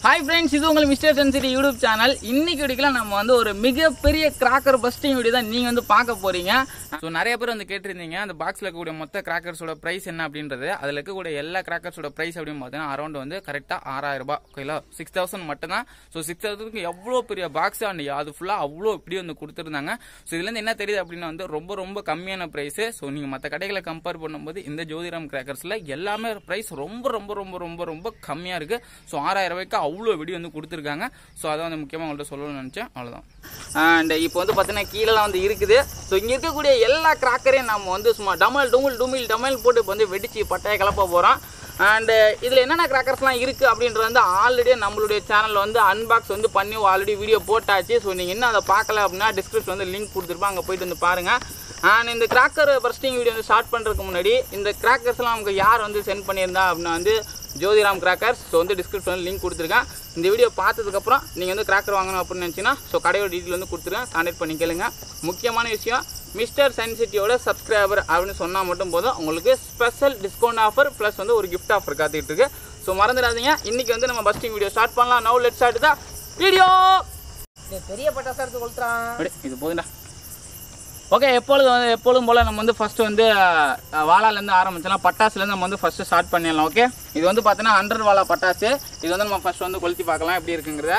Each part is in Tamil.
ஹாய் ஃப்ரெண்ட்ஸ் இது உங்கள் மிஸ்டர் சென்சிட்டி யூடியூப் சேனல் இன்னைக்கு வீடியோல நம்ம வந்து ஒரு மிகப்பெரிய கிராக்கர் பஸ்டிங் வீடியோ தான் நீங்கள் வந்து பார்க்க போறீங்க ஸோ நிறைய பேர் வந்து கேட்டிருந்தீங்க அந்த பாக்ஸில் இருக்கக்கூடிய மொத்த கிராக்கர்ஸோட ப்ரைஸ் என்ன அப்படின்றது அதில் இருக்கக்கூடிய எல்லா கிராக்கர்ஸோட ப்ரைஸ் அப்படின்னு பார்த்தீங்கன்னா அரௌண்ட் வந்து கரெக்டாக ஆறாயிரம் ரூபாய் ஓகேங்களா சிக்ஸ் தௌசண்ட் மட்டும் தான் ஸோ சிக்ஸ் தௌசண்ட்க்கு எவ்வளோ பெரிய பாக்ஸ் அண்ட் அது ஃபுல்லாக அவ்வளோ இப்படி வந்து கொடுத்துருந்தாங்க ஸோ இதுலேருந்து என்ன தெரியுது அப்படின்னா வந்து ரொம்ப ரொம்ப கம்மியான ப்ரைஸு ஸோ நீங்கள் மற்ற கடைகளை கம்பேர் பண்ணும்போது இந்த ஜோதிராம் கிராக்கர்ஸில் எல்லாமே ப்ரைஸ் ரொம்ப ரொம்ப ரொம்ப ரொம்ப ரொம்ப கம்மியாக இருக்குது ஸோ ஆறாயிரம் ரூபாய்க்கு அவ்வளோ வெடி வந்து கொடுத்துருக்காங்க ஸோ அதை வந்து முக்கியமாக உங்கள்கிட்ட சொல்லணும்னு நினச்சேன் அவ்வளோதான் அண்ட் இப்போ வந்து பார்த்தீங்கன்னா கீழெல்லாம் வந்து இருக்குது ஸோ இங்கே இருக்கக்கூடிய எல்லா கிராக்கரையும் நம்ம வந்து சும்மா டமல் டுமில் டுமில் டமல் போட்டு இப்போ வந்து வெடிச்சு பட்டையை கிளப்ப போகிறோம் அண்டு இதில் என்னென்ன கிராக்கர்ஸ்லாம் இருக்குது அப்படின்றது வந்து ஆல்ரெடி நம்மளுடைய சேனலில் வந்து அன்பாக்ஸ் வந்து பண்ணி ஆல்ரெடி வீடியோ போட்டாச்சு ஸோ நீங்கள் இன்னும் அதை பார்க்கல அப்படின்னா டிஸ்கிரிப்ஷன் வந்து லிங்க் கொடுத்துருப்போம் அங்கே போயிட்டு வந்து பாருங்கள் அண்ட் இந்த கிராக்கர் பர்ஸ்டிங் வீடியோ வந்து ஸ்டார்ட் பண்ணுறதுக்கு முன்னாடி இந்த கிராக்கர்ஸ்லாம் நமக்கு யார் வந்து சென்ட் பண்ணியிருந்தா அப்படின்னா வந்து ஜோதிராம் கிராக்கர்ஸ் ஸோ வந்து டிஸ்கிரிப்ஷன் லிங்க் கொடுத்துருக்கேன் இந்த வீடியோ பார்த்ததுக்கப்புறம் நீங்கள் வந்து கிராக்கர் வாங்கணும் அப்படின்னு நினச்சிங்கன்னா ஸோ கடையோட டீட்டெயில் வந்து கொடுத்துருக்கேன் கான்டாக்ட் பண்ணி கேளுங்க முக்கியமான விஷயம் மிஸ்டர் சயின்சிட்டியோட சப்ஸ்கிரைபர் அப்படின்னு சொன்னால் மட்டும் போதும் உங்களுக்கு ஸ்பெஷல் டிஸ்கவுண்ட் ஆஃபர் ப்ளஸ் வந்து ஒரு கிஃப்ட் ஆஃபர் காத்துக்கிட்டு இருக்கு ஸோ மறந்துடாதீங்க இன்னைக்கு வந்து நம்ம பஸ்டிங் வீடியோ ஸ்டார்ட் பண்ணலாம் நவு லெட் ஸ்டார்ட் தான் வீடியோ பெரிய பட்டாசு எடுத்து கொளுத்துறான் அப்படி இது போதுண்டா ஓகே எப்பொழுதும் வந்து எப்பொழுதும் போல் நம்ம வந்து ஃபஸ்ட்டு வந்து அஹ், வாழாலேருந்து ஆரம்பிச்சலாம் பட்டாசுலேருந்து நம்ம வந்து ஃபஸ்ட்டு ஸ்டார்ட் பண்ணிடலாம் ஓகே இது வந்து பார்த்தீங்கன்னா ஹண்ட்ரட் வாழா பட்டாசு இது வந்து நம்ம ஃபஸ்ட் வந்து கொளுத்தி பார்க்கலாம் எப்படி இருக்குங்கிறத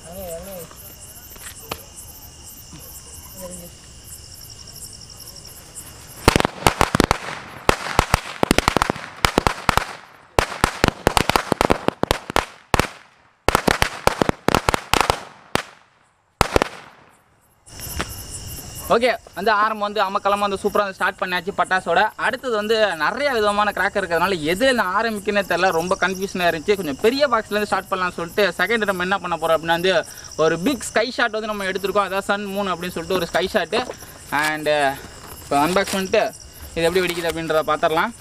ஓகே வந்து ஆரம்பம் வந்து அமக்கலமாக வந்து சூப்பராக வந்து ஸ்டார்ட் பண்ணியாச்சு பட்டாசோட அடுத்தது வந்து நிறைய விதமான கிராக்கர் இருக்கிறதுனால எதில் ஆரம்பிக்கனே தெரில ரொம்ப கன்ஃபியூஷனாக இருந்துச்சு கொஞ்சம் பெரிய பாக்ஸ்லேருந்து ஸ்டார்ட் பண்ணலாம்னு சொல்லிட்டு செகண்ட் நம்ம என்ன பண்ண போகிறோம் அப்படின்னா வந்து ஒரு பிக் ஸ்கை ஷாட் வந்து நம்ம எடுத்திருக்கோம் அதான் சன் மூன் அப்படின்னு சொல்லிட்டு ஒரு ஸ்கை ஷாட்டு அண்டு இப்போ அன்பாக்ஸ் பண்ணிட்டு இது எப்படி வெடிக்குது அப்படின்றத பார்த்துடலாம்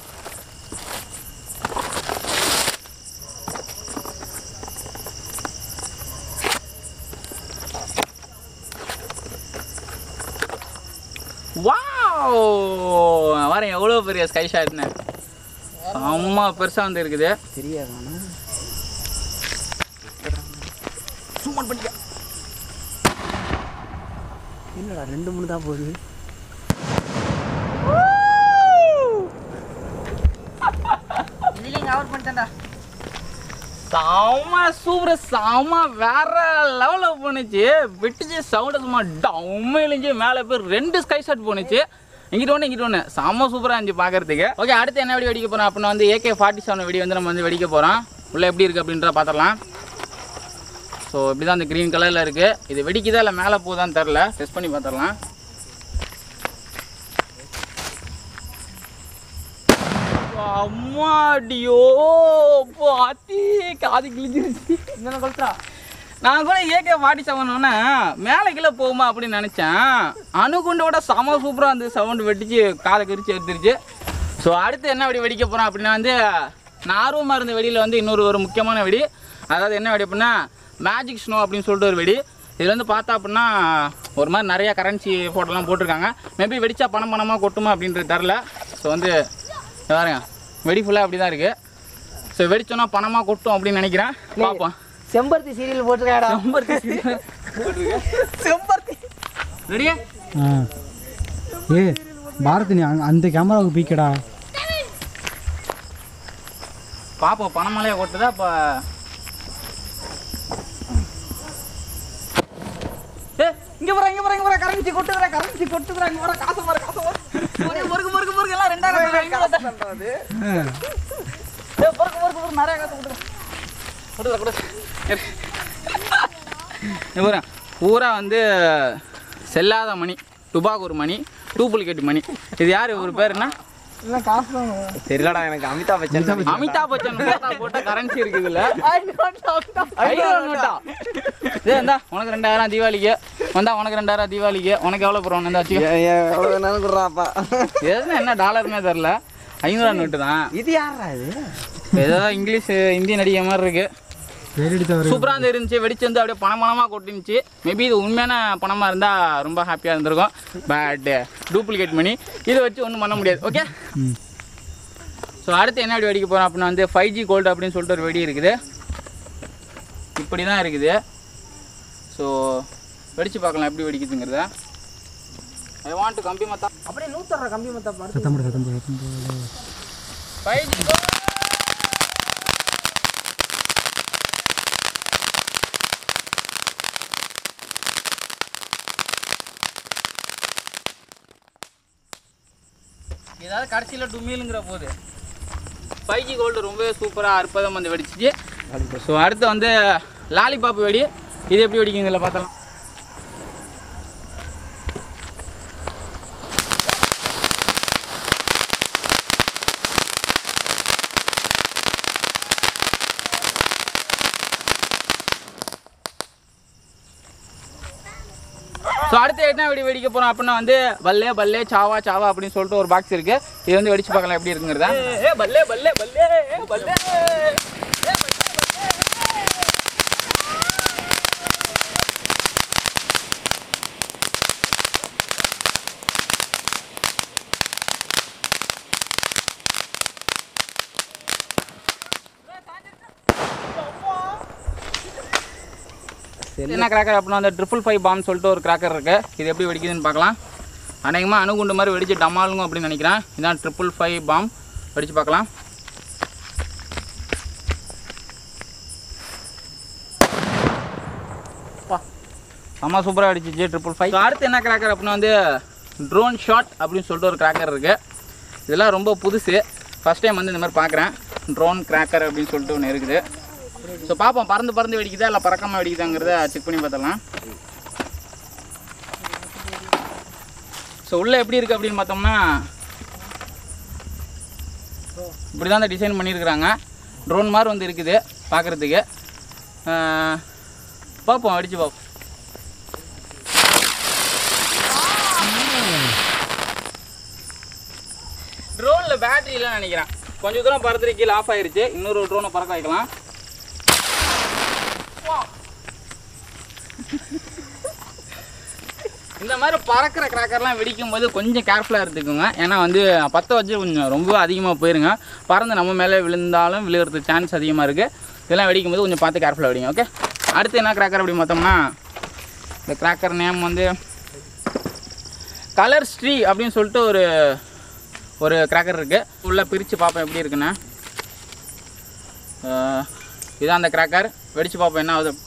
வாவ் வரேன் எவ்வளோ பெரிய ஸ்கை ஷாட்னு அம்மா பெருசாக வந்து இருக்குது தெரியாதானா என்னடா ரெண்டு மூணு தான் போகுது இதுலயும் கவர் பண்ணிட்டேன்டா செம்ம சூப்பர் செம்ம வேற லெவலில் போணுச்சு வெட்டிச்சு சவுண்டு சும்மா டம்ம இழிஞ்சு மேலே போய் ரெண்டு ஸ்கை ஷாட் போணுச்சு இங்கிட்ட ஒன்று இங்கிட்ட ஒன்று செம்ம சூப்பராக இருந்துச்சு பார்க்கறதுக்கு ஓகே அடுத்து என்ன வெடி வெடிக்க போகிறோம் அப்படின்னா வந்து ஏகே ஃபார்ட்டி செவன் வெடி வந்து நம்ம வந்து வெடிக்க போகிறோம் உள்ளே எப்படி இருக்குது அப்படின்றத பார்த்துடலாம் ஸோ இப்படி தான் அந்த க்ரீன் கலரில் இருக்குது இது வெடிக்குதா இல்லை மேலே போகுதான்னு தெரில டெஸ்ட் பண்ணி பார்த்துடலாம் அம்மாடியோ பாத்தி காது கிழிஞ்சிருச்சு என்ன கொளுத்துறா நான் கூட ஏகே ஃபார்ட்டி செவன் மேலே கீழே போகுமா அப்படின்னு நினச்சேன் அணுகுண்டோட செம சூப்பராக இருந்தது சவுண்டு வெட்டிச்சு காதை கிரிச்சு எடுத்துருச்சு ஸோ அடுத்து என்ன வெடி வெடிக்க போகிறோம் அப்படின்னா வந்து நான் ஆர்வமாக இருந்த வெடியில் வந்து இன்னொரு ஒரு முக்கியமான வெடி அதாவது என்ன வெடி அப்படின்னா மேஜிக் ஸ்னோ அப்படின்னு சொல்லிட்டு ஒரு வெடி இதில் வந்து பார்த்தா அப்படின்னா ஒரு மாதிரி நிறைய கரன்சி ஃபோட்டோலாம் போட்டிருக்காங்க மேபி வெடிச்சா பணம் பணமாக கொட்டுமா அப்படின்றது தெரில ஸோ வந்து இங்க பாருங்க வெடி ஃபுல்லாக அப்படி தான் இருக்குது ஸோ வெடிச்சோன்னா பணமாக கொட்டும் அப்படின்னு நினைக்கிறேன் பார்ப்போம் செம்பருத்தி சீரியல் போட்டிருக்காடா செம்பருத்தி செம்பருத்தி ரெடியா ஆ ஏ பாரதி நீ அங்க- அந்த கேமராவுக்கு பீக்கடா பாப்போம் பணமலையை கொட்டுதா இப்போ ஏ இங்க போற இங்க போற இங்க போற கரன்சி கொட்டுதுடா கரன்சி கொட்டுதுடா இங்க போற காசு போற காசு போற ஒரே முறுக்கு முறுக்கு முறுக்கு எல்லாம் ரெண்டாயிரம் ஐநூறு ஏ பொறுக்கு பொறுக்கு பொறுக்கு நிறைய காசு கொட்டுது கொட்டுதா கொடு இங்க பாரு பூரா வந்து செல்லாத மணி டுபாகூர் மணி டூப்ளிகேட் மணி இது யார் ஒரு பேர் என்ன இல்லை காசு தெரியலடா எனக்கு அமிதாப் பச்சன் அமிதாப் பச்சன் போட்டா போட்ட கரன்சி இருக்குது இதுல ஐநூறு நோட்டா இதே இந்தா உனக்கு ரெண்டாயிரம் தீபாவளிக்கு வந்தா உனக்கு ரெண்டாயிரம் தீபாவளிக்கு உனக்கு எவ்வளோ போகிறோம் வந்தா வச்சுக்க எவ்வளவு வேணாலும் குடுறாப்பா எதுனா என்ன டாலர்னே தெரில ஐநூறுவா நோட்டு தான் இது யாரா இது ஏதோ இங்கிலீஷ் இந்தி நடிகை மாதிரி இருக்கு பேரெடுத்தவர் சூப்பராக வந்து இருந்துச்சு வெடிச்சு வந்து அப்படியே பணம் பணமாக கொட்டிருந்துச்சு மேபி இது உண்மையான பணமாக இருந்தால் ரொம்ப ஹாப்பியாக இருந்திருக்கும் பட் டூப்ளிகேட் பண்ணி இதை வச்சு ஒன்றும் பண்ண முடியாது ஓகே ம் ஸோ அடுத்து என்ன வெடி வெடிக்க போகிறோம் அப்படின்னா வந்து ஃபைவ் ஜி கோல்டு அப்படின்னு சொல்லிட்டு ஒரு வெடி இருக்குது இப்படி தான் இருக்குது ஸோ வெடிச்சு பார்க்கலாம் எப்படி வெடிக்குதுங்கிறத ஐ வாண்ட் கம்பி மத்தா அப்படியே நூத்தர கம்பி மத்த பாரு சத்தம் போடு சத்தம் போடு சத்தம் போடு ஃபைவ் ஜி ஏதாவது கடைசியில் டுமிலுங்கிற போது ஃபைவ் ஜி கோல்டு ரொம்பவே சூப்பராக அற்புதம் வந்து வெடிச்சிச்சு ஸோ அடுத்து வந்து லாலிபாப் வெடி இது எப்படி வெடிக்குங்கள பார்த்தலாம் ஸோ அடுத்து என்ன வெடி வெடிக்க போகிறோம் அப்படின்னா வந்து பல்லே பல்லே சாவா சாவா அப்படின்னு சொல்லிட்டு ஒரு பாக்ஸ் இருக்கு இது வந்து வெடிச்சு பார்க்கலாம் எப்படி இருக்குங்கிறதா ஏ பல்லே பல்லே பல்லே ஏ பல்லே என்ன கிராக்கர் அப்படின்னா அந்த ட்ரிபிள் ஃபைவ் பாம் சொல்லிட்டு ஒரு கிராக்கர் இருக்கு இது எப்படி வெடிக்குதுன்னு பார்க்கலாம் அநேகமாக அணுகுண்டு மாதிரி வெடிச்சு டமாலுங்க அப்படின்னு நினைக்கிறேன் இதான் ட்ரிபிள் ஃபைவ் பாம் வெடிச்சு பார்க்கலாம் அம்மா சூப்பராக அடிச்சிச்சு ட்ரிபிள் ஃபைவ் அடுத்து என்ன கிராக்கர் அப்படின்னா வந்து ட்ரோன் ஷாட் அப்படின்னு சொல்லிட்டு ஒரு கிராக்கர் இருக்குது இதெல்லாம் ரொம்ப புதுசு ஃபஸ்ட் டைம் வந்து இந்த மாதிரி பார்க்குறேன் ட்ரோன் கிராக்கர் அப்படின்னு சொல்லிட்டு ஒன்று இருக்குது ஸோ பார்ப்போம் பறந்து பறந்து வெடிக்குதா இல்லை பறக்காமல் வெடிக்குதாங்கிறத செக் பண்ணி பார்த்தலாம் ஸோ உள்ளே எப்படி இருக்குது அப்படின்னு பார்த்தோம்னா இப்படி தான் இந்த டிசைன் பண்ணியிருக்கிறாங்க ட்ரோன் மாதிரி வந்து இருக்குது பார்க்குறதுக்கு பார்ப்போம் அடிச்சு பார்ப்போம் ட்ரோனில் பேட்டரி இல்லைன்னு நினைக்கிறேன் கொஞ்சம் தூரம் பறந்துட்டு கீழே ஆஃப் ஆயிருச்சு இன்னொரு ட்ரோனை பறக்க வைக்கலாம் இந்த மாதிரி பறக்கிற கிராக்கர்லாம் வெடிக்கும் போது கொஞ்சம் கேர்ஃபுல்லாக இருந்துக்குங்க ஏன்னா வந்து பற்ற வச்சு கொஞ்சம் ரொம்ப அதிகமாக போயிருங்க பறந்து நம்ம மேலே விழுந்தாலும் விழுகிறதுக்கு சான்ஸ் அதிகமாக இருக்குது இதெல்லாம் வெடிக்கும் போது கொஞ்சம் பார்த்து கேர்ஃபுல்லாக வெடிங்க ஓகே அடுத்து என்ன கிராக்கர் அப்படி பார்த்தோம்னா இந்த கிராக்கர் நேம் வந்து கலர் ஸ்ட்ரீ அப்படின்னு சொல்லிட்டு ஒரு ஒரு கிராக்கர் இருக்குது உள்ளே பிரித்து பார்ப்பேன் எப்படி இருக்குன்னு அஹ், இதான் அந்த கிராக்கர் வெடித்து பார்ப்போம் என்ன ஆகுது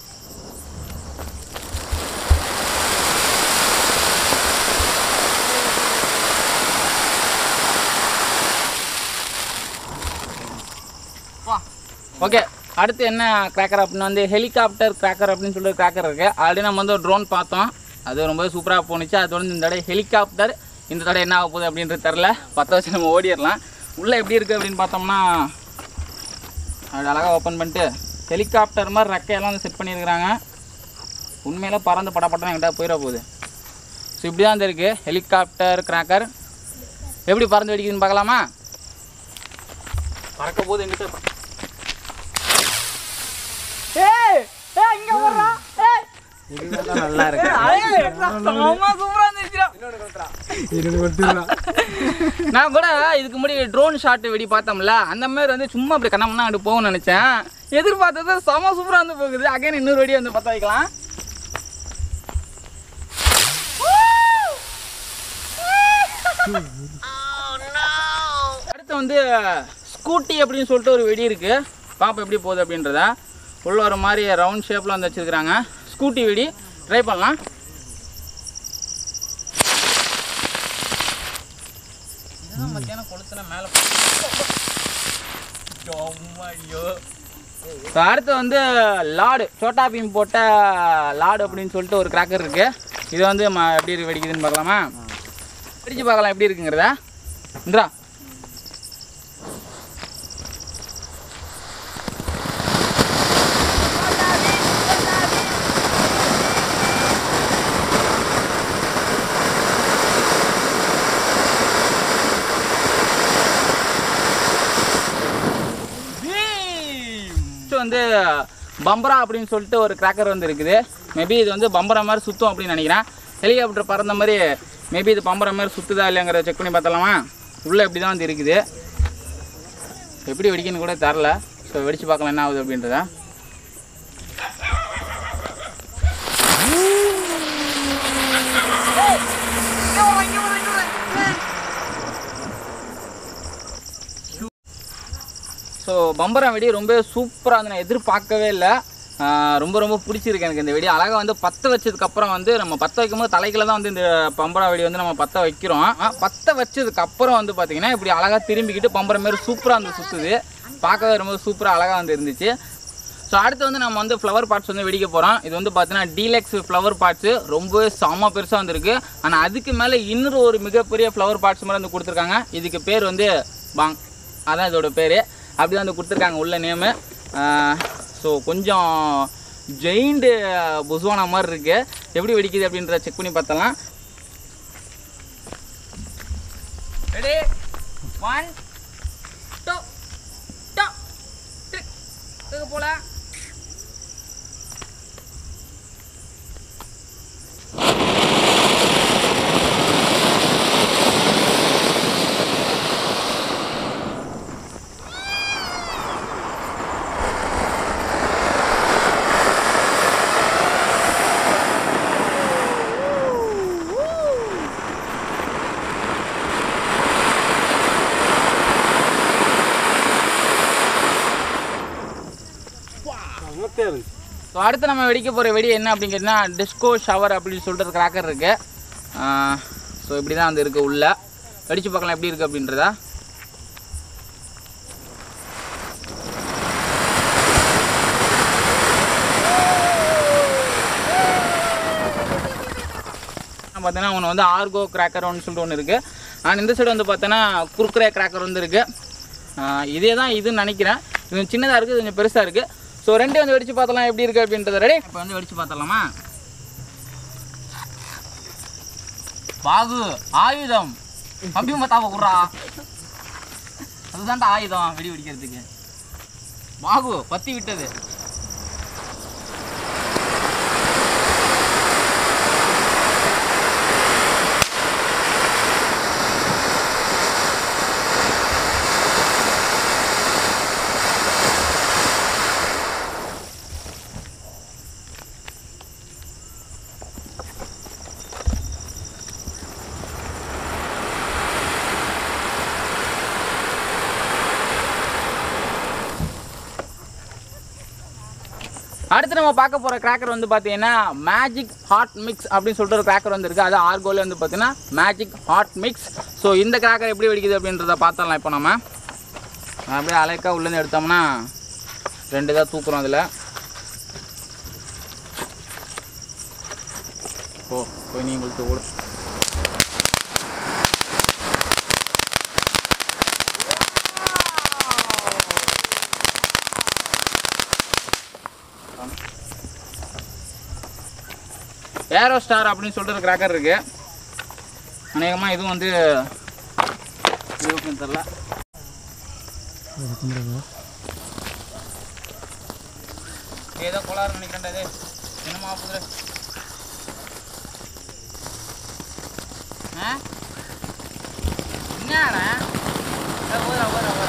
ஓகே அடுத்து என்ன கிராக்கர் அப்படின்னு வந்து ஹெலிகாப்டர் கிராக்கர் அப்படின்னு சொல்லிட்டு கிராக்கர் இருக்கு ஆல்ரெடி நம்ம வந்து ஒரு ட்ரோன் பார்த்தோம் அது ரொம்ப சூப்பராக போணுச்சு அது வந்து இந்த தடவை ஹெலிகாப்டர் இந்த தடவை என்ன ஆக போகுது அப்படின்றது தெரில பற்ற வச்சு நம்ம ஓடிடலாம் உள்ளே எப்படி இருக்குது அப்படின்னு பார்த்தோம்னா அது அழகாக ஓப்பன் பண்ணிட்டு ஹெலிகாப்டர் மாதிரி ரெக்கையெல்லாம் வந்து செட் பண்ணியிருக்கிறாங்க உண்மையில பறந்து படப்படம் எங்கிட்ட போயிட போகுது ஸோ இப்படி தான் இருக்குது ஹெலிகாப்டர் கிராக்கர் எப்படி பறந்து வெடிக்குதுன்னு பார்க்கலாமா பறக்க போகுது எங்கிட்ட ஏய் ஏய் இங்க வர்றா ஏய் நல்லா இருக்கு ஆமா சூப்பரா இருந்துச்சுடா இருபது கொடுத்துருவா நான் கூட இதுக்கு முன்னாடி ட்ரோன் ஷாட் வெடி பார்த்தோம்ல அந்த மாதிரி வந்து சும்மா அப்படி கண்ணம்னா அப்படி போகும்னு நினைச்சேன் எதிர்பார்த்தது செம சூப்பரா வந்து போகுது அகைன் இன்னொரு வெடி வந்து பற்ற வைக்கலாம் அடுத்து வந்து ஸ்கூட்டி அப்படின்னு சொல்லிட்டு ஒரு வெடி இருக்கு பாப்பா எப்படி போகுது அப்படின்றத உள்ள ஒரு மாதிரி ரவுண்ட் ஷேப்ல வந்து வச்சிருக்காங்க ஸ்கூட்டி வெடி ட்ரை பண்ணலாம் இதுதான் மத்தியானம் கொளுத்துல மேலே இப்போ அடுத்து வந்து லாடு சோட்டா பீம் போட்ட லாடு அப்படின்னு சொல்லிட்டு ஒரு கிராக்கர் இருக்கு இது வந்து ம- எப்படி இருக்கு வெடிக்குதுன்னு பார்க்கலாமா வெடிச்சு பார்க்கலாம் எப்படி இருக்குங்கிறத இந்திரா Next வந்து பம்பரா அப்படின்னு சொல்லிட்டு ஒரு கிராக்கர் வந்து இருக்குது மேபி இது வந்து பம்பரா மாதிரி சுத்தும் அப்படின்னு நினைக்கிறேன் ஹெலிகாப்டர் பறந்த மாதிரி மேபி இது பம்பரா மாதிரி சுத்துதா இல்லைங்கிறத செக் பண்ணி பார்த்தலாமா உள்ளே இப்படி தான் வந்து இருக்குது எப்படி வெடிக்கணும்னு கூட தெரில ஸோ வெடிச்சு பார்க்கலாம் என்ன ஆகுது அப்படின்றத பம்பரம் வெடி ரொம்ப சூப்பராக வந்து நான் எதிர்பார்க்கவே இல்லை ஆஹ் ரொம்ப ரொம்ப பிடிச்சிருக்கு எனக்கு இந்த வெடி அழகாக வந்து பற்ற வச்சதுக்கப்புறம் வந்து நம்ம பற்ற வைக்கும்போது தலைக்கில் தான் வந்து இந்த பம்பரம் வெடி வந்து நம்ம பற்ற வைக்கிறோம் ஆஹ் பற்ற வச்சதுக்கப்புறம் வந்து பார்த்திங்கன்னா இப்படி அழகாக திரும்பிக்கிட்டு பம்பரம் மாரி சூப்பராக வந்து சுற்றுது பார்க்கவே ரொம்ப சூப்பராக அழகாக வந்து இருந்துச்சு ஸோ அடுத்து வந்து நம்ம வந்து ஃப்ளவர் பார்ட்ஸ் வந்து வெடிக்க போகிறோம் இது வந்து பார்த்தீங்கன்னா டீலக்ஸ் ஃப்ளவர் பார்ட்ஸு ரொம்பவே செம பெருசாக வந்திருக்கு ஆனால் அதுக்கு மேலே இன்னொரு ஒரு மிகப்பெரிய ஃப்ளவர் பார்ட்ஸ் மாதிரி வந்து கொடுத்துருக்காங்க இதுக்கு பேர் வந்து பாங் அதான் இதோட பேர் அப்படி தான் வந்து கொடுத்துருக்காங்க உள்ள நேமு ஸோ கொஞ்சம் ஜெயிண்டு புஸ்வானா மாதிரி இருக்கு எப்படி வெடிக்குது அப்படின்றத செக் பண்ணி பார்த்தலாம் ready one two two three போல ஸோ அடுத்து நம்ம வெடிக்க போகிற வெடி என்ன அப்படின்னு கேட்டிங்கன்னா டிஸ்கோ ஷவர் அப்படின்னு சொல்லிட்டு ஒரு கிராக்கர் இருக்குது ஸோ இப்படி தான் வந்து இருக்குது உள்ள வெடிச்சு பார்க்கலாம் எப்படி இருக்குது அப்படின்றதா பார்த்தீங்கன்னா ஒன்று வந்து ஆர்கோ கிராக்கர் ஒன்று சொல்லிட்டு ஒன்று இருக்குது அண்ட் இந்த சைடு வந்து பார்த்தோன்னா குர்குரே கிராக்கர் வந்து இருக்குது இதே தான் இதுன்னு நினைக்கிறேன் இது கொஞ்சம் சின்னதாக இருக்குது கொஞ்சம் பெருசாக இருக்குது ஸோ ரெண்டு வந்து வெடிச்சு பார்த்தலாம் எப்படி இருக்குது அப்படின்றத ரெடி இப்போ வந்து வெடிச்சு பார்த்தலாமா பாகு ஆயுதம் அபிமத்தாவ குர்ரா அதுதான்டா ஆயுதம் வெடி வெடிக்கிறதுக்கு பாகு பத்தி விட்டது அடுத்து நம்ம பார்க்க போகிற கிராக்கர் வந்து பார்த்தீங்கன்னா மேஜிக் ஹாட் மிக்ஸ் அப்படின்னு சொல்லிட்டு ஒரு கிராக்கர் வந்து இருக்குது அது ஆர்கோல வந்து பார்த்தீங்கன்னா மேஜிக் ஹாட் மிக்ஸ் ஸோ இந்த கிராக்கர் எப்படி வெடிக்குது அப்படின்றத பார்த்தரலாம் இப்போ நம்ம அப்படியே அலைக்கா உள்ளேருந்து எடுத்தோம்னா ரெண்டு தான் தூக்குறோம் அதில் ஓ போய் நீ உங்களுக்கு கூட ஏரோ ஸ்டார் அப்படின்னு சொல்லிட்டு ஒரு கிராக்கர் இருக்கு அநேகமாக இதுவும் வந்து இது ஓகேன்னு தெரில ஏதோ கோளாறு நினைக்கிறேன்டா இது என்னமா ஆகுது ஆ என்னடா ஓர ஓர ஓர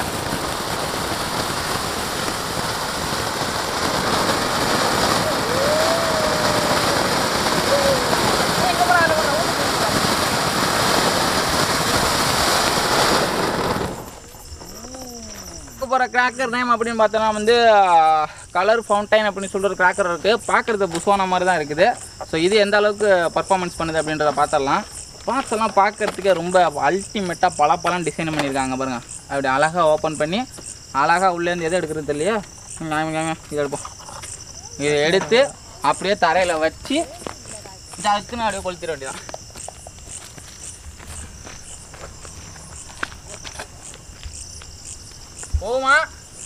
போகிற கிராக்கர் நேம் அப்படின்னு பார்த்தோன்னா வந்து கலர் ஃபவுண்டைன் அப்படின்னு சொல்லிட்டு ஒரு கிராக்கர் இருக்குது பார்க்குறது புஷ்வான மாதிரி தான் இருக்குது ஸோ இது எந்த அளவுக்கு பர்ஃபார்மன்ஸ் பண்ணுது அப்படின்றத பார்த்துடலாம் பார்ட்ஸ் எல்லாம் பார்க்கறதுக்கே ரொம்ப அல்டிமேட்டாக பல பலம் டிசைன் பண்ணியிருக்காங்க பாருங்க அப்படி அழகாக ஓப்பன் பண்ணி அழகாக உள்ளேருந்து எதை எடுக்கிறது இல்லையா இது எடுப்போம் இதை எடுத்து அப்படியே தரையில் வச்சு டக்குன்னு அப்படியே கொளுத்திட வேண்டியதான் போமா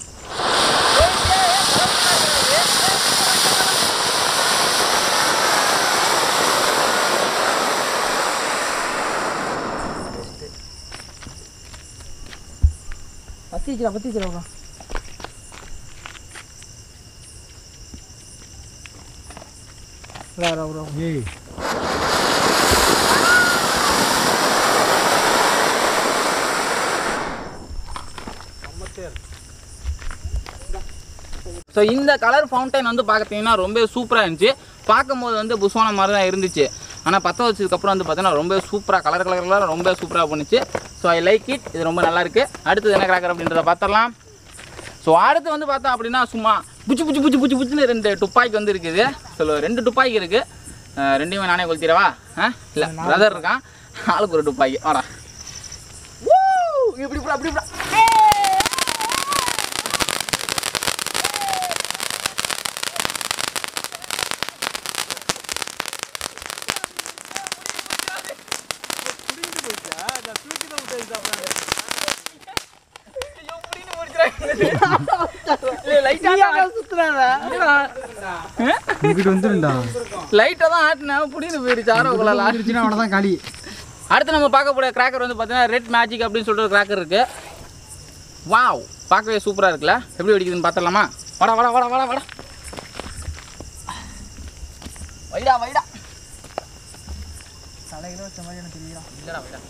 பத்தி வச்சுடா பத்தி வச்சுடா வேற ஒரு ஏய் ஸோ இந்த கலர் ஃபவுண்டைன் வந்து பார்த்தீங்கன்னா ரொம்ப சூப்பராக இருந்துச்சு பார்க்கும்போது வந்து புஷ்வான மாதிரி தான் இருந்துச்சு ஆனால் பற்ற வச்சதுக்கப்புறம் வந்து பார்த்தீங்கன்னா ரொம்ப சூப்பராக கலர் கலர் கலர் ரொம்ப சூப்பராக பண்ணுச்சு ஸோ ஐ லைக் இட் இது ரொம்ப நல்லா இருக்கு அடுத்தது என்ன கிராக்கர் அப்படின்றத பார்த்துடலாம் ஸோ ஸோ அடுத்து வந்து பார்த்தோம் அப்படின்னா சும்மா புச்சு புச்சு புச்சு புச்சு புச்சுன்னு ரெண்டு துப்பாக்கி வந்து இருக்குது ஸோ ரெண்டு துப்பாக்கி இருக்குது ரெண்டையுமே நானே கொளுத்திடவா ஆ இல்லை பிரதர் இருக்கான் ஆளுக்கு ஒரு துப்பாக்கி வாடா Woo! இப்படி இப்படி அப்படி இப்படி இங்கிட்டு வந்துருண்டா லைட்டாக தான் ஆட்டினேன் புடின்னு போயிடுச்சு ஆரோ கொள்ளலாம் வந்துருச்சுன்னா அவனை தான் காலி அடுத்து நம்ம பார்க்க போகிற கிராக்கர் வந்து பார்த்தீங்கன்னா ரெட் மேஜிக் அப்படின்னு சொல்லிட்டு ஒரு கிராக்கர் இருக்கு வாவ் பார்க்கவே சூப்பராக இருக்குல்ல எப்படி வெடிக்குதுன்னு பார்த்துடலாமா வாடா வாடா வாடா வாடா வாடா வைடா வைடா இல்லடா வைடா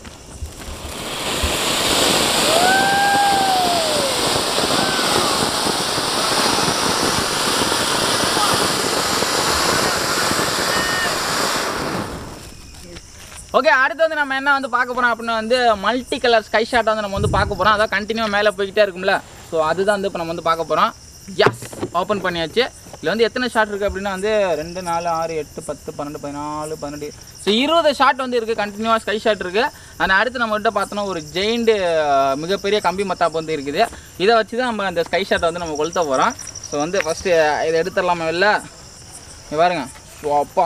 ஓகே அடுத்து வந்து நம்ம என்ன வந்து பார்க்க போகிறோம் அப்படின்னா வந்து மல்டி கலர் ஸ்கை ஷாட் வந்து நம்ம வந்து பார்க்க போகிறோம் அதான் கண்டினியூவாக மேலே போய்கிட்டே இருக்கும்ல ஸோ அதுதான் வந்து இப்போ நம்ம வந்து பார்க்க போகிறோம் எஸ் ஓப்பன் பண்ணியாச்சு இதில் வந்து எத்தனை ஷாட் இருக்குது அப்படின்னா வந்து ரெண்டு நாலு ஆறு எட்டு பத்து பன்னெண்டு பதினாலு பன்னெண்டு ஸோ இருபது ஷாட் வந்து இருக்குது கண்டினியூவாக ஸ்கை ஷாட் இருக்குது ஆனால் அடுத்து நம்ம கிட்ட பார்த்தோன்னா ஒரு ஜெயிண்ட் மிகப்பெரிய கம்பி மத்தாப்பு வந்து இருக்குது இதை வச்சு தான் நம்ம அந்த ஸ்கை ஷாட்டை வந்து நம்ம கொளுத்த போகிறோம் ஸோ வந்து ஃபஸ்ட்டு இதை எடுத்துடலாமா இல்லை இங்க பாருங்க ஓ அப்பா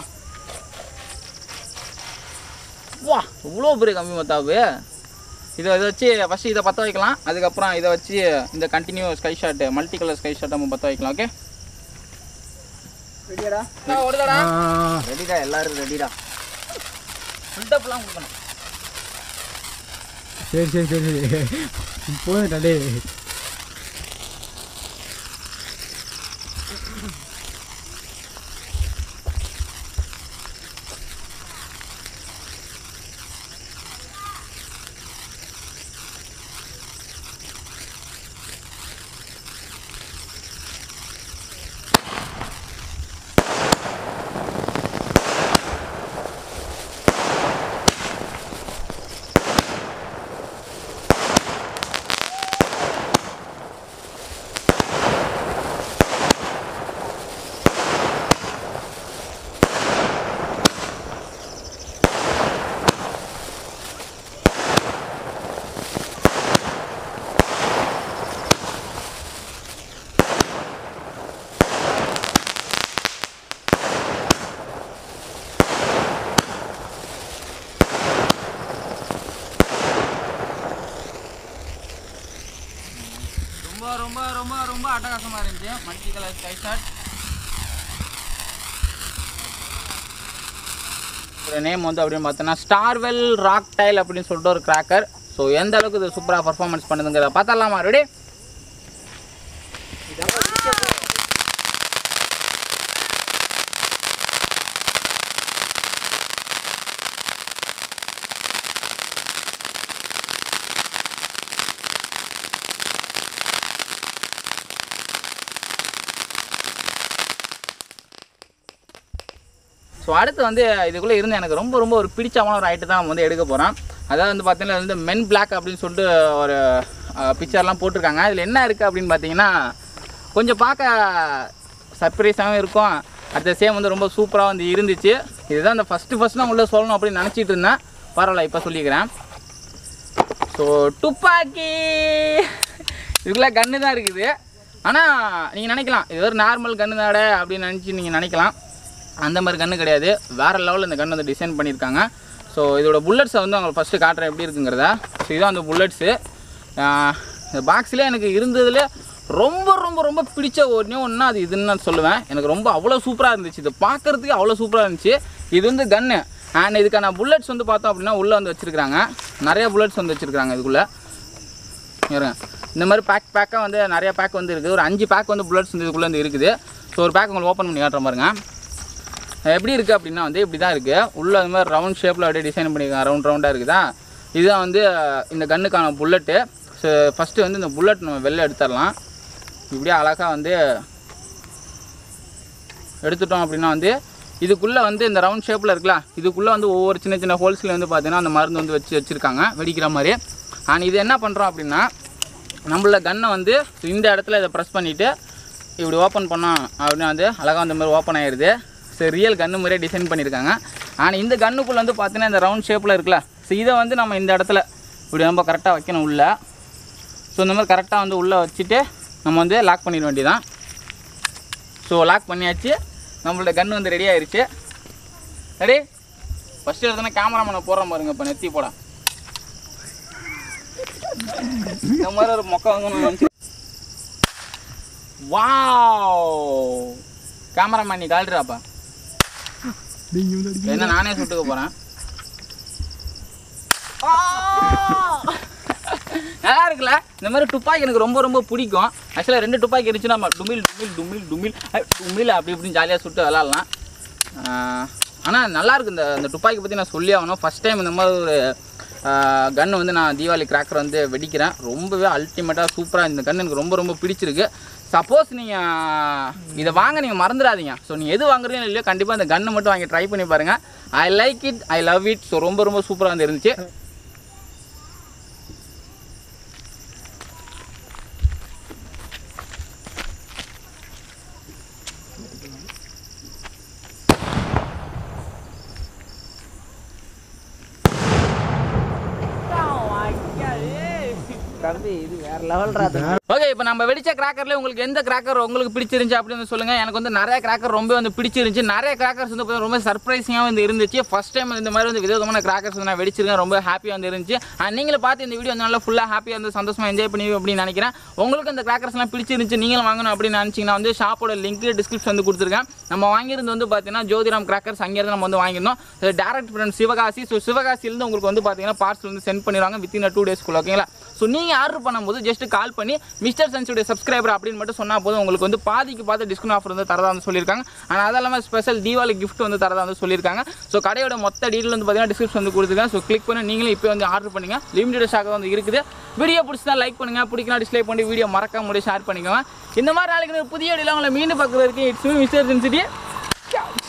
வா இவ்வளோ பெரிய கம்பி மத்தாப்பு இதை இதை வச்சு ஃபஸ்ட்டு இதை பற்ற வைக்கலாம் அதுக்கப்புறம் இதை வச்சு இந்த continue sky shot multi colour sky shot நம்ம பற்ற வைக்கலாம் ஓகே ரெடியாடா ஓடுதாடா ரெடிடா எல்லாரும் ரெடிடா ஃபில்டப்லாம் கொடுக்கணும் சரி சரி சரி சரி போதுடா டேய் ரொம்ப ரொம்ப ரொம்ப ரொம்ப அட்டகாசமாக இருந்துச்சு மல்டி கலர் ஸ்கை ஷாட் ஒரு நேம் வந்து அப்படின்னு பார்த்தோன்னா ஸ்டார்வெல் ராக் டைல் அப்படின்னு சொல்லிட்டு ஒரு கிராக்கர் ஸோ எந்த அளவுக்கு இது சூப்பராக பர்ஃபார்மன்ஸ் பண்ணுதுங்கிறத பார்த்தலாமா ரெடி ஸோ அடுத்து வந்து இதுக்குள்ளே இருந்து எனக்கு ரொம்ப ரொம்ப ஒரு பிடிச்சமான ஒரு ஐட்டம் தான் நம்ம வந்து எடுக்க போகிறோம் அதாவது வந்து பார்த்தீங்கன்னா இது வந்து மென் பிளாக் அப்படின்னு சொல்லிட்டு ஒரு பிக்சர்லாம் போட்டிருக்காங்க இதில் என்ன இருக்குது அப்படின்னு பார்த்தீங்கன்னா கொஞ்சம் பார்க்க சர்ப்ரைஸாகவும் இருக்கும் அட் த சேம் வந்து ரொம்ப சூப்பராக வந்து இருந்துச்சு இதுதான் அந்த ஃபஸ்ட்டு ஃபஸ்ட் நான் உள்ள சொல்லணும் அப்படின்னு நினச்சிட்டு இருந்தேன் பரவாயில்ல இப்போ சொல்லிக்கிறேன் ஸோ துப்பாக்கி இதுக்குள்ளே கன்று தான் இருக்குது ஆனால் நீங்கள் நினைக்கலாம் இது ஒரு நார்மல் கன்று தாட அப்படின்னு நினச்சி நீங்கள் நினைக்கலாம் அந்த மாதிரி கன்று கிடையாது வேறு லெவலில் இந்த கன்று வந்து டிசைன் பண்ணியிருக்காங்க ஸோ இதோட புல்லட்ஸை வந்து உங்களுக்கு ஃபஸ்ட்டு காட்டுறேன் எப்படி இருக்குங்கிறத ஸோ இதான் அந்த புல்லட்ஸு இந்த பாக்ஸில் எனக்கு இருந்ததுல ரொம்ப ரொம்ப ரொம்ப பிடிச்ச ஒன்றே ஒன்றா அது இதுன்னு நான் சொல்லுவேன் எனக்கு ரொம்ப அவ்வளோ சூப்பராக இருந்துச்சு இது பார்க்குறதுக்கு அவ்வளோ சூப்பராக இருந்துச்சு இது வந்து கன்று அண்ட் இதுக்கான புல்லட்ஸ் வந்து பார்த்தோம் அப்படின்னா உள்ளே வந்து வச்சுருக்காங்க நிறைய புல்லட்ஸ் வந்து வச்சுருக்காங்க இதுக்குள்ளே இருங்க இந்த மாதிரி பேக் பேக்காக வந்து நிறைய பேக் வந்து இருக்குது ஒரு அஞ்சு பேக் வந்து புல்லட்ஸ் வந்து இதுக்குள்ளே வந்து இருக்குது ஸோ ஒரு பேக் உங்களுக்கு ஓப்பன் பண்ணி காட்டுற பாருங்க எப்படி இருக்குது அப்படின்னா வந்து இப்படி தான் இருக்குது உள்ளே அது மாதிரி ரவுண்ட் ஷேப்பில் அப்படியே டிசைன் பண்ணியிருக்காங்க ரவுண்ட் ரவுண்டாக இருக்குதா இதுதான் வந்து இந்த கன்னுக்கான புல்லட்டு ஸோ ஃபஸ்ட்டு வந்து இந்த புல்லட் நம்ம வெளில எடுத்துடலாம் இப்படியே அழகாக வந்து எடுத்துட்டோம் அப்படின்னா வந்து இதுக்குள்ளே வந்து இந்த ரவுண்ட் ஷேப்பில் இருக்குல்ல இதுக்குள்ளே வந்து ஒவ்வொரு சின்ன சின்ன ஹோல்ஸில் வந்து பார்த்தீங்கன்னா அந்த மருந்து வந்து வச்சு வச்சுருக்காங்க வெடிக்கிற மாதிரி அண்ட் இது என்ன பண்ணுறோம் அப்படின்னா நம்மள கன்னை வந்து இந்த இடத்துல இதை ப்ரெஸ் பண்ணிவிட்டு இப்படி ஓப்பன் பண்ணோம் அப்படின்னா வந்து அழகாக அந்த மாதிரி ஓப்பன் ஆயிடுது ஸோ ரியல் கன்று மாதிரியே டிசைன் பண்ணியிருக்காங்க ஆனால் இந்த கன்னுக்குள்ளே வந்து பார்த்தீங்கன்னா இந்த ரவுண்ட் ஷேப்பில் இருக்குல்ல ஸோ இதை வந்து நம்ம இந்த இடத்துல இப்படி ரொம்ப கரெக்டாக வைக்கணும் உள்ள ஸோ இந்த மாதிரி கரெக்டாக வந்து உள்ளே வச்சுட்டு நம்ம வந்து லாக் பண்ணிட வேண்டியதான் ஸோ லாக் பண்ணியாச்சு நம்மளோட கன் வந்து ரெடி ஆயிருச்சு ரெடி ஃபஸ்ட்டு எடுத்தோன்னா கேமராமேனை போடுற பாருங்க இப்போ நெத்தி போட இந்த மாதிரி ஒரு மொக்க வந்து வந்து வாவ் கேமராமேன் நீ கால்றாப்பா என்ன நானே சுட்டுக்க போகிறேன் நல்லா இருக்குல்ல இந்த மாதிரி துப்பாக்கி எனக்கு ரொம்ப ரொம்ப பிடிக்கும் ஆக்சுவலாக ரெண்டு துப்பாக்கி இருந்துச்சுன்னா நம்ம டுமில் டுமில் டுமில் டுமில் ஐ, டுமில் அப்படி இப்படின்னு ஜாலியாக சுட்டு விளாட்லாம் ஆனால் நல்லா இருக்கு இந்த இந்த துப்பாக்கி பற்றி நான் சொல்லி ஆகணும் ஃபஸ்ட் டைம் இந்த மாதிரி ஒரு கன்று வந்து நான் தீபாவளி கிராக்கர் வந்து வெடிக்கிறேன் ரொம்பவே அல்டிமேட்டாக சூப்பராக இந்த கன்று எனக்கு ரொம்ப ரொம்ப பிடிச்சிருக்கு சப்போஸ் நீங்கள் இதை வாங்க நீங்கள் மறந்துடாதீங்க ஸோ நீங்கள் எது வாங்குறீங்களோ இல்லையோ கண்டிப்பாக இந்த கன்று மட்டும் வாங்கி ட்ரை பண்ணி பாருங்கள் I like it I love it so ரொம்ப ரொம்ப சூப்பராக வந்து இருந்துச்சு தம்பி இது வேற லெவல்ரா ஓகே இப்போ நம்ம வெடிச்ச கிராக்கர்ல உங்களுக்கு எந்த கிராக்கர் உங்களுக்கு பிடிச்சிருந்துச்சு அப்படின்னு சொல்லுங்க எனக்கு வந்து நிறைய கிராக்கர் ரொம்ப வந்து பிடிச்சிருந்துச்சு நிறைய கிராக்கர்ஸ் வந்து பார்த்தீங்கன்னா ரொம்ப சர்ப்ரைசிங்காக வந்து இருந்துச்சு ஃபர்ஸ்ட் டைம் இந்த மாதிரி வந்து விதவிதமான கிராக்கர்ஸ் வந்து நான் வெடிச்சிருக்கேன் ரொம்ப ஹாப்பியாக வந்து இருந்துச்சு அண்ட் நீங்களும் பார்த்து இந்த வீடியோ வந்து நல்லா ஃபுல்லாக ஹாப்பியாக வந்து சந்தோஷமா என்ஜாய் பண்ணி அப்படின்னு நினைக்கிறேன் உங்களுக்கு இந்த கிராக்கர்ஸ்லாம் பிடிச்சிருந்துச்சு நீங்களும் வாங்கணும் அப்படின்னு நினச்சிங்கன்னா வந்து ஷாப்போட லிங்க் டிஸ்கிரிப்ஷன் வந்து கொடுத்துருக்கேன் நம்ம வாங்கியிருந்து வந்து பார்த்தீங்கன்னா ஜோதிராம் கிராக்கர்ஸ் அங்கேருந்து நம்ம வந்து வாங்கியிருந்தோம் டேரக்ட் ஃப்ரெண்ட் சிவகாசி ஸோ சிவகாசியிலேருந்து உங்களுக்கு வந்து பார்த்தீங்கன்னா பார்சல் வந்து சென்ட் பண்ணிடுவாங்க வித்தின் டூ டேஸ்க்குள்ள ஓகேங்களா ஸோ நீங்கள் ஆர்டர் பண்ணும்போது ஜஸ்ட் கால் பண்ணி மிஸ்டர் சென்ஸுடைய சப்ஸ்கிரைபர் அப்படின்னு மட்டும் சொன்னால் போதும் உங்களுக்கு வந்து பாதிக்கு பார்த்து டிஸ்கவுண்ட் ஆஃபர் வந்து தரதா வந்து சொல்லியிருக்காங்க ஆனால் அது இல்லாமல் ஸ்பெஷல் தீபாவளி கிஃப்ட் வந்து தரதா வந்து சொல்லியிருக்காங்க ஸோ கடையோட மொத்த டீட்டெயில் வந்து பார்த்தீங்கன்னா டிஸ்கிரிப்ஷன் வந்து கொடுத்துருக்கேன் ஸோ கிளிக் பண்ணி நீங்களும் இப்போ வந்து ஆர்டர் பண்ணுங்க லிமிடெட் ஸ்டாக் வந்து இருக்குது வீடியோ பிடிச்சா லைக் பண்ணுங்க பிடிக்கலாம் டிஸ்லைக் பண்ணி வீடியோ மறக்காம முடியும் ஷேர் பண்ணிக்கோங்க இந்த மாதிரி நாளைக்கு ஒரு புதிய வீடியோவில் உங்களை மீண்டும் பார்க்குறதுக்கு இட்ஸ் மிஸ்டர் சென்சிட்டி